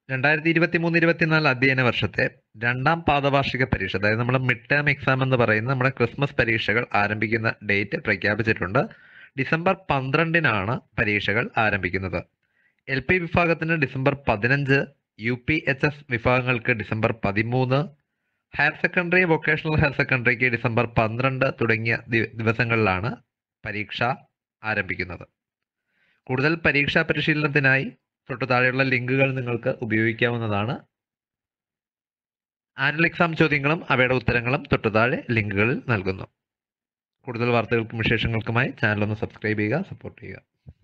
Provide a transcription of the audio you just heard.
രണ്ടായിരത്തി ഇരുപത്തി മൂന്ന് ഇരുപത്തിനാല് അധ്യയന വർഷത്തെ രണ്ടാം പാദവാർഷിക പരീക്ഷ അതായത് നമ്മുടെ മിഡ് ടേം എക്സാം എന്ന് പറയുന്ന നമ്മുടെ ക്രിസ്മസ് പരീക്ഷകൾ ആരംഭിക്കുന്ന ഡേറ്റ് പ്രഖ്യാപിച്ചിട്ടുണ്ട് ഡിസംബർ പന്ത്രണ്ടിനാണ് പരീക്ഷകൾ ആരംഭിക്കുന്നത് എൽ പി വിഭാഗത്തിന് ഡിസംബർ പതിനഞ്ച് യു പി എച്ച് എസ് വിഭാഗങ്ങൾക്ക് ഡിസംബർ പതിമൂന്ന് ഹയർ സെക്കൻഡറി വൊക്കേഷണൽ ഹയർ സെക്കൻഡറിക്ക് ഡിസംബർ പന്ത്രണ്ട് തുടങ്ങിയ ദി- ദിവസങ്ങളിലാണ് പരീക്ഷ ആരംഭിക്കുന്നത് കൂടുതൽ പരീക്ഷാ പരിശീലനത്തിനായി തൊട്ടു താഴെയുള്ള ലിങ്കുകൾ നിങ്ങൾക്ക് ഉപയോഗിക്കാവുന്നതാണ് ആനുവൽ എക്സാം ചോദ്യങ്ങളും അവയുടെ ഉത്തരങ്ങളും തൊട്ടു താഴെ ലിങ്കുകളിൽ നൽകുന്നു കൂടുതൽ വാർത്തകൾക്കും വിശേഷങ്ങൾക്കുമായി ചാനൽ ഒന്ന് സബ്സ്ക്രൈബ് ചെയ്യുക സപ്പോർട്ട് ചെയ്യുക